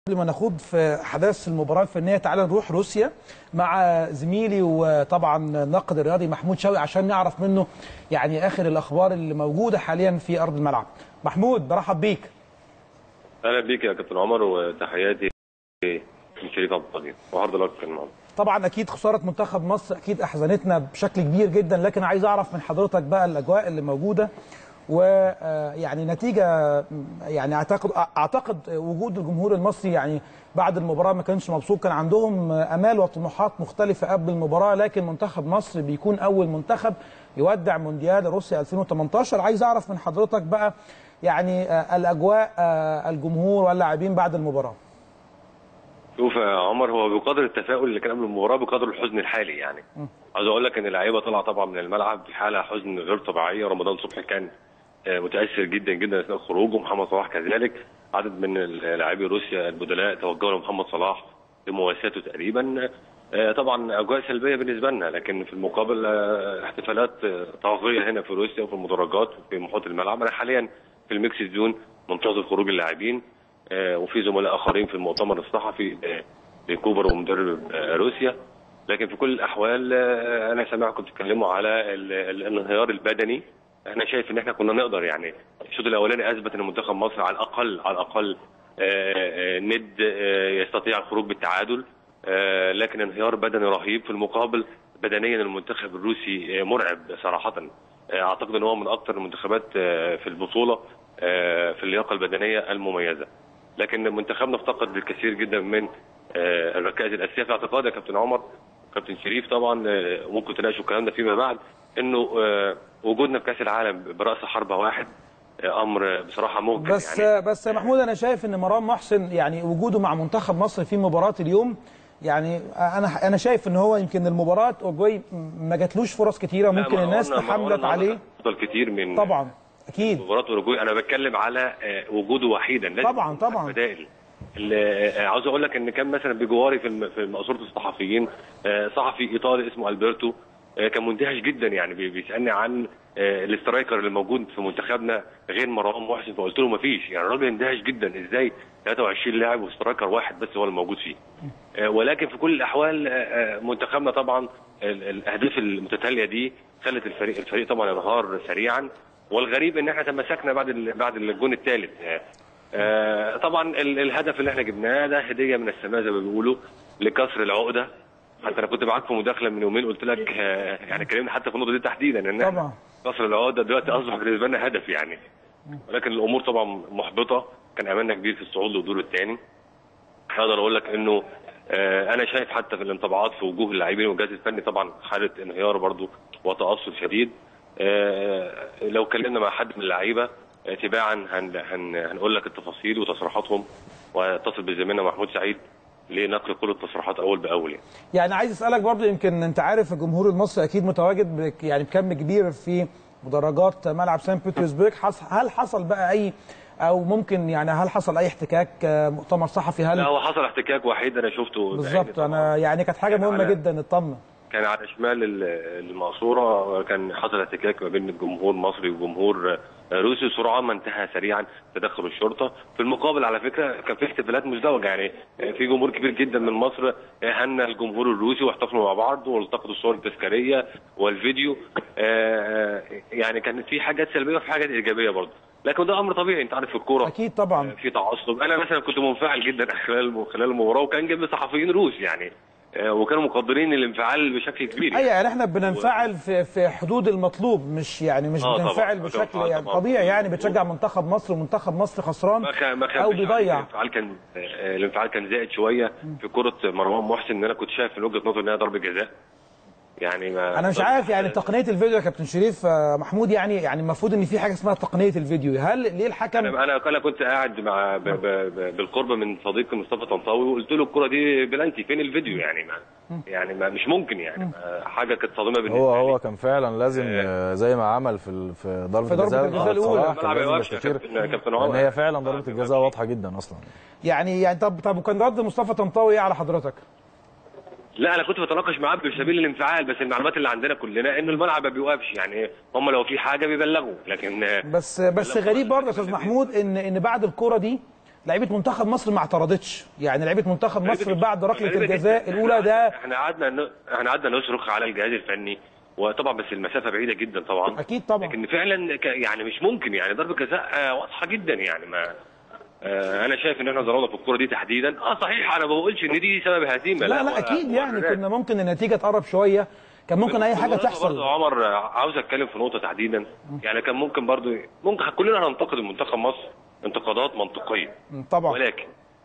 قبل ما نخوض في احداث المباراه الفنيه تعالى نروح روسيا مع زميلي وطبعا ناقد الرياضي محمود شوقي عشان نعرف منه يعني اخر الاخبار اللي موجوده حاليا في ارض الملعب. محمود برحب بيك. اهلا بيك يا كابتن عمر وتحياتي من شريف عبد القدير وعرض لك النهارده. طبعا اكيد خساره منتخب مصر اكيد احزنتنا بشكل كبير جدا لكن عايز اعرف من حضرتك بقى الاجواء اللي موجوده ويعني نتيجه يعني اعتقد اعتقد وجود الجمهور المصري يعني بعد المباراه ما كانش مبسوط كان عندهم امال وطموحات مختلفه قبل المباراه لكن منتخب مصر بيكون اول منتخب يودع مونديال روسيا 2018 عايز اعرف من حضرتك بقى يعني الاجواء الجمهور واللاعبين بعد المباراه شوف يا عمر هو بقدر التفاؤل اللي كان قبل المباراه بقدر الحزن الحالي يعني عاوز اقول لك ان اللعيبه طلع طبعا من الملعب في حاله حزن غير طبيعيه رمضان صبحي كان متاثر جدا جدا اثناء خروجه محمد صلاح كذلك عدد من لاعبي روسيا البدلاء توجهوا لمحمد صلاح لمواساته تقريبا طبعا اجواء سلبيه بالنسبه لنا لكن في المقابل احتفالات طاغيه هنا في روسيا وفي المدرجات وفي محيط الملعب انا حاليا في الميكس زون منتظر خروج اللاعبين وفي زملاء اخرين في المؤتمر الصحفي لكوبر ومدرب روسيا لكن في كل الاحوال انا سامعكم بتتكلموا على الانهيار البدني انا شايف ان احنا كنا نقدر يعني الشوط الاولاني اثبت ان منتخب مصر على الاقل على الاقل ند يستطيع الخروج بالتعادل لكن انهيار بدني رهيب في المقابل بدنيا المنتخب الروسي مرعب صراحه اعتقد ان هو من اكثر المنتخبات في البطوله في اللياقه البدنيه المميزه لكن منتخبنا افتقد الكثير جدا من الركائز الاساسيه في اعتقادي يا كابتن عمر كابتن شريف طبعا ممكن تناقشوا الكلام ده فيما بعد انه وجودنا في كاس العالم براس حربه واحد امر بصراحه ممكن بس يعني بس يا محمود انا شايف ان مرام محسن يعني وجوده مع منتخب مصر في مباراه اليوم يعني انا انا شايف ان هو يمكن المباراه اورجواي ما جاتلوش فرص كتيره ممكن الناس تحملت عليه افضل كتير من طبعا اكيد مباراه اوروجواي انا بتكلم على وجوده وحيدا لازم طبعا طبعا بدائل عاوز اقول لك ان كان مثلا بجواري في في مقصوره الصحفيين صحفي ايطالي اسمه البرتو كان مندهش جدا يعني بيسالني عن الاسترايكر اللي موجود في منتخبنا غير مروان محسن فقلت له ما فيش يعني الراجل اندهش جدا ازاي 23 لاعب واسترايكر واحد بس هو اللي موجود فيه ولكن في كل الاحوال منتخبنا طبعا الاهداف المتتاليه دي خلت الفريق الفريق طبعا ينهار سريعا والغريب ان احنا تمسكنا بعد بعد الجون الثالث طبعا الهدف اللي احنا جبناه ده هديه من السماء زي ما بيقولوا لكسر العقده حتى انا كنت معاك في مداخله من يومين قلت لك يعني كلمنا حتى في النقطه دي تحديدا ان طبعا كسر العقده دلوقتي اصبح بالنسبه لنا هدف يعني ولكن الامور طبعا محبطه كان املنا كبير في الصعود للدور الثاني اقدر اقول لك انه انا شايف حتى في الانطباعات في وجوه اللاعبين والجهاز الفني طبعا حاله انهيار برضو وتاثر شديد لو اتكلمنا مع حد من اللعيبه تباعا هن هن هنقول لك التفاصيل وتصريحاتهم واتصل بزميلنا محمود سعيد لنقل كل التصريحات اول باول يعني. يعني عايز اسالك برضه يمكن انت عارف الجمهور المصري اكيد متواجد يعني بكم كبير في مدرجات ملعب سان بطرسبرغ هل حصل بقى اي او ممكن يعني هل حصل اي احتكاك مؤتمر صحفي هل لا هو حصل احتكاك وحيد انا شفته بالظبط انا يعني كانت حاجه مهمه جدا اطمن كان على شمال المقصوره كان حصل احتكاك ما بين الجمهور المصري وجمهور روسي سرعان ما انتهى سريعا تدخل الشرطه في المقابل على فكره كان في احتفالات مزدوجه يعني في جمهور كبير جدا من مصر هنى الجمهور الروسي واحتفلوا مع بعض والتقطوا الصور التذكاريه والفيديو يعني كانت في حاجات سلبيه وفي حاجات ايجابيه برضه لكن ده امر طبيعي انت عارف في الكوره اكيد طبعا في تعصب انا مثلا كنت منفعل جدا خلال خلال المباراه وكان جنبي صحفيين روس يعني وكانوا مقدرين الانفعال بشكل كبير ايوه يعني احنا بننفعل في في حدود المطلوب مش يعني مش آه بننفعل طبعًا. بشكل طبعًا. يعني طبيعي يعني بتشجع منتخب مصر ومنتخب مصر خسران ما او بيضيع الانفعال كان الانفعال كان زائد شويه في كره مروان محسن ان انا كنت شايف من وجهه نظري انها ضربه جزاء يعني ما انا مش عارف يعني تقنيه الفيديو يا كابتن شريف محمود يعني يعني المفروض ان في حاجه اسمها تقنيه الفيديو هل ليه الحكم انا انا انا كنت قاعد مع ب ب ب بالقرب من صديقي مصطفى طنطاوي وقلت له الكره دي بلانتي فين الفيديو يعني ما يعني ما مش ممكن يعني حاجه كانت صادمه بالنسبه هو لي هو كان فعلا لازم زي ما عمل في ال- في ضربه في ضربة الجزاء الجزاء آه، الأولى. صلاح كان الملعب لازم يوقف يا يستشير كابتن- كابتن لان عمر. هي فعلا ضربه الملعب الجزاء يوقف. واضحه جدا اصلا يعني يعني طب طب وكان رد مصطفى طنطاوي ايه على حضرتك؟ لا انا كنت بتناقش معاه بسبيل الانفعال بس المعلومات اللي عندنا كلنا ان الملعب ما بيوقفش يعني هم لو في حاجه بيبلغوا لكن بس بس غريب برضه يا استاذ محمود ان ان بعد الكوره دي لعيبه منتخب مصر ما اعترضتش يعني لعيبه منتخب مصر غريبة بعد ركله غريبة الجزاء جداً. الاولى ده احنا قعدنا ن- احنا قعدنا نصرخ على الجهاز الفني وطبعا بس المسافه بعيده جدا طبعا اكيد طبعا لكن فعلا ك- يعني مش ممكن يعني ضربه جزاء آه، واضحه جدا يعني ما آه، انا شايف ان احنا ظلمنا في الكوره دي تحديدا اه صحيح انا ما بقولش ان دي سبب هزيمه لا لا هو- اكيد هو يعني الرياضة. كنا ممكن النتيجه تقرب شويه كان ممكن اي حاجه بالمناسبة تحصل برضه عمر آه، عاوز اتكلم في نقطه تحديدا يعني كان ممكن برضه ممكن كلنا هننتقد المنتخب مصر انتقادات منطقيه طبعا ولكن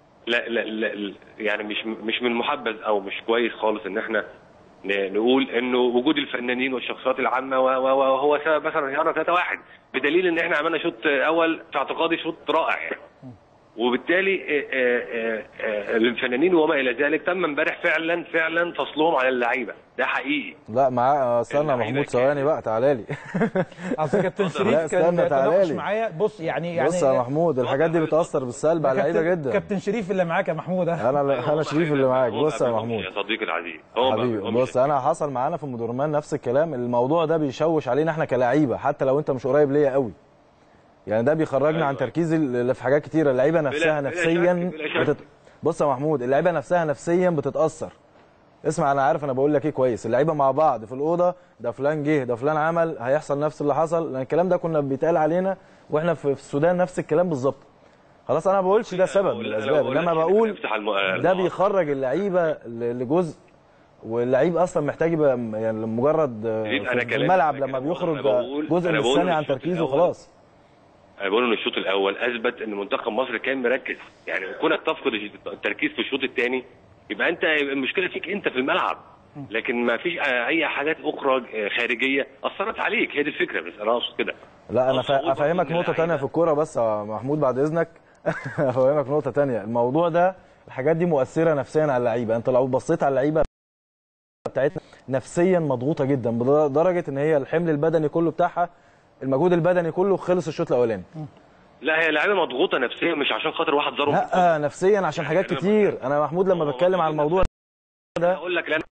لا لا, لا لا- يعني مش مش من محبذ او مش كويس خالص ان احنا ن- نقول انه وجود الفنانين والشخصيات العامه و- و- وهو سبب مثلا انهيارنا 3 1 بدليل ان احنا عملنا شوط اول في اعتقادي شوط رائع يعني وبالتالي آه، آه، آه، الفنانين وما الى ذلك تم امبارح فعلا فعلا فصلهم على اللعيبه ده حقيقي لا معاه استنى اللعيبة محمود كانت- ثواني بقى تعالى لي اصل كابتن شريف لا، كان استنى، تعالى بيتناقش لي. معايا بص يعني يعني بص يا محمود الحاجات دي بتاثر بالسلب على اللعيبه كابتن- جدا كابتن شريف اللي معاك يا محمود ها؟ انا انا شريف اللي معاك هو بص يا ما محمود بيقومش يا صديقي العزيز هو ما حبيبي بيقومش. بص انا حصل معانا في مدرمان نفس الكلام الموضوع ده بيشوش علينا احنا كلاعيبه حتى لو انت مش قريب ليا قوي يعني ده بيخرجنا عن تركيزي اللي في حاجات كتيره اللعيبه نفسها بلا نفسيا شك، بلا شك. بتت... بص يا محمود اللعيبه نفسها نفسيا بتتاثر اسمع انا عارف انا بقول لك ايه كويس اللعيبه مع بعض في الاوضه ده فلان جه ده فلان عمل هيحصل نفس اللي حصل لان الكلام ده كنا بيتقال علينا واحنا في في السودان نفس الكلام بالظبط خلاص انا ما بقولش ده سبب من أنا الاسباب بقول لك انما إحنا بقول بنفتح الم- ده المواقف. بيخرج اللعيبه ل- لجزء واللعيب اصلا محتاج يبقى م- يعني مجرد آه، شريف، في أنا في كلامي- الملعب أنا لما كلامي- بيخرج أنا بقول- جزء من أنا بقول الثانيه إن عن الشوط تركيزه الأول- خلاص انا بقول ان الشوط الاول اثبت ان منتخب مصر كان مركز يعني كونك تفقد التركيز في الشوط الثاني يبقى انت المشكله فيك انت في الملعب لكن ما فيش اي حاجات اخرى خارجيه اثرت عليك هي دي الفكره بس انا اقصد كده لا انا أقصد أقول فا- افهمك برضه إن نقطه تانية اللعيبة- في الكوره بس يا محمود بعد اذنك افهمك نقطه تانية الموضوع ده الحاجات دي مؤثره نفسيا على اللعيبه انت لو بصيت على اللعيبه بتاعتنا نفسيا مضغوطه جدا لدرجه ان هي الحمل البدني كله بتاعها المجهود البدني كله خلص الشوط الاولاني لا هي لعيبه مضغوطه نفسيا مش عشان خاطر واحد ضرب لا نفسيا عشان حاجات كتير انا محمود لما بتكلم على الموضوع اقول لك لان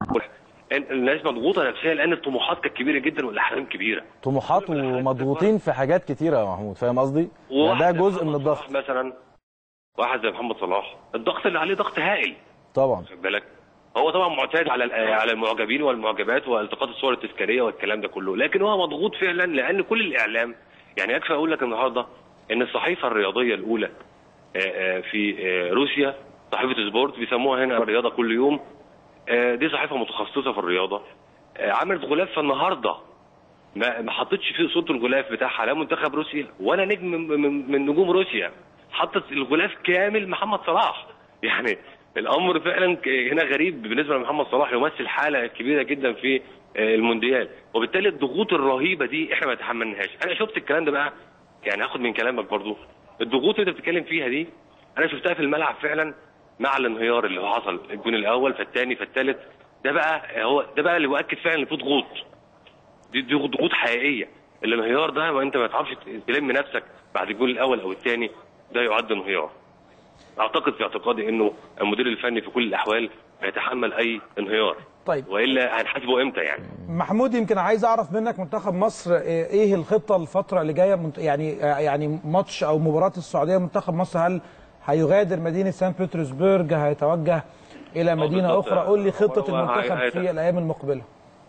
الناس مضغوطه نفسيا لان الطموحات كانت كبيره جدا والاحلام كبيره طموحات ومضغوطين في حاجات كتيره يا محمود فاهم قصدي يعني ده وواحد زي جزء من محمد الضغط صلاح مثلا واحد زي محمد صلاح الضغط اللي عليه ضغط هائل طبعا خد بالك هو طبعا معتاد على على المعجبين والمعجبات والتقاط الصور التذكاريه والكلام ده كله لكن هو مضغوط فعلا لان كل الاعلام يعني يكفي اقول لك النهارده ان الصحيفه الرياضيه الاولى آه، آه، في آه، روسيا صحيفه سبورت بيسموها هنا الرياضه كل يوم آه، دي صحيفه متخصصه في الرياضه آه، عملت غلاف النهارده ما ما حطتش فيه صوره الغلاف بتاعها لا منتخب روسيا ولا نجم من, من, من نجوم روسيا حطت الغلاف كامل محمد صلاح يعني الامر فعلا ك- هنا غريب بالنسبه لمحمد صلاح يمثل حاله كبيره جدا في آه، المونديال وبالتالي الضغوط الرهيبه دي احنا ما تحملناهاش انا شفت الكلام ده بقى يعني هاخد من كلامك برضو الضغوط اللي انت بتتكلم فيها دي انا شفتها في الملعب فعلا مع الانهيار اللي هو حصل الجون الاول فالثاني فالثالث ده بقى هو ده بقى اللي بيؤكد فعلا ان في ضغوط دي دي ضغوط حقيقيه الانهيار ده وانت ما تعرفش تلم نفسك بعد الجول الاول او الثاني ده يعد انهيار اعتقد في اعتقادي انه المدير الفني في كل الاحوال هيتحمل اي انهيار طيب والا هنحاسبه امتى يعني محمود يمكن عايز اعرف منك منتخب مصر ايه إيه الخطه الفتره اللي جايه منت- يعني يعني ماتش او مباراه السعوديه منتخب مصر هل هيغادر مدينه سان بطرسبرج هيتوجه الى مدينه بالظبط. اخرى قول لي خطه هو المنتخب هي- في الايام المقبله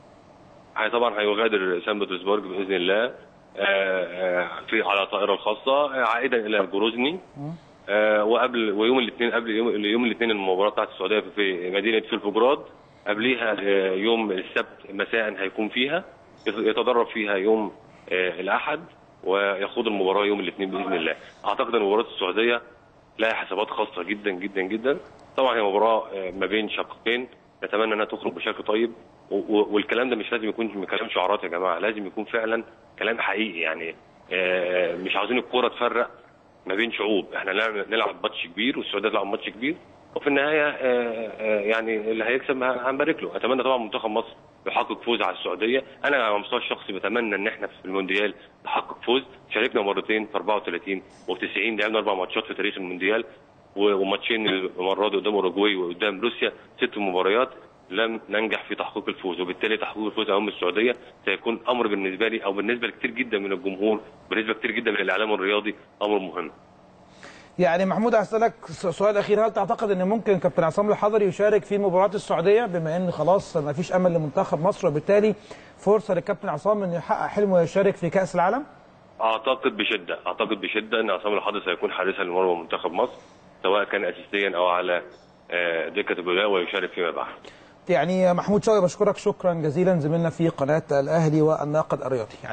هي طبعا هيغادر سان بطرسبرج باذن الله آه، آه، في على طائره الخاصه آه، عائدا الى جروزني آه، وقبل ويوم الاثنين قبل يوم, يوم الاثنين المباراه بتاعت السعوديه في مدينه فيلفوجراد قبليها آه، يوم السبت مساء هيكون فيها يتدرب فيها يوم آه، الاحد ويخوض المباراه يوم الاثنين باذن الله اعتقد ان مباراه السعوديه لها حسابات خاصه جدا جدا جدا طبعا هي مباراه آه، ما بين شقين نتمنى انها تخرج بشكل طيب و- و- والكلام ده مش لازم يكون كلام شعارات يا جماعه لازم يكون فعلا كلام حقيقي يعني آه، مش عاوزين الكوره تفرق ما بين شعوب احنا نلعب نلعب ماتش كبير والسعوديه تلعب ماتش كبير وفي النهايه آه، آه، يعني اللي هيكسب ه- هنبارك له اتمنى طبعا منتخب مصر يحقق فوز على السعوديه انا على المستوى الشخصي بتمنى ان احنا في المونديال نحقق فوز شاركنا مرتين في 34 وفي 90 لعبنا اربع ماتشات في تاريخ المونديال و- وماتشين المره دي قدام اوروجواي وقدام روسيا ست مباريات لم ننجح في تحقيق الفوز وبالتالي تحقيق الفوز امام السعوديه سيكون امر بالنسبه لي او بالنسبه لكثير جدا من الجمهور بالنسبه كثير جدا من الاعلام الرياضي امر مهم يعني محمود هسألك س- سؤال أخير هل تعتقد أن ممكن كابتن عصام الحضري يشارك في مباراة السعودية بما أن خلاص ما فيش أمل لمنتخب مصر وبالتالي فرصة للكابتن عصام أنه يحقق حلمه ويشارك في كأس العالم؟ اعتقد بشده اعتقد بشده ان عصام الحضري سيكون حارسا لمرمى منتخب مصر سواء كان اساسيا او على آه، دكه البدلاء ويشارك فيما بعد يعني محمود شوقي بشكرك شكرا جزيلا زميلنا في قناة الأهلي والناقد الرياضي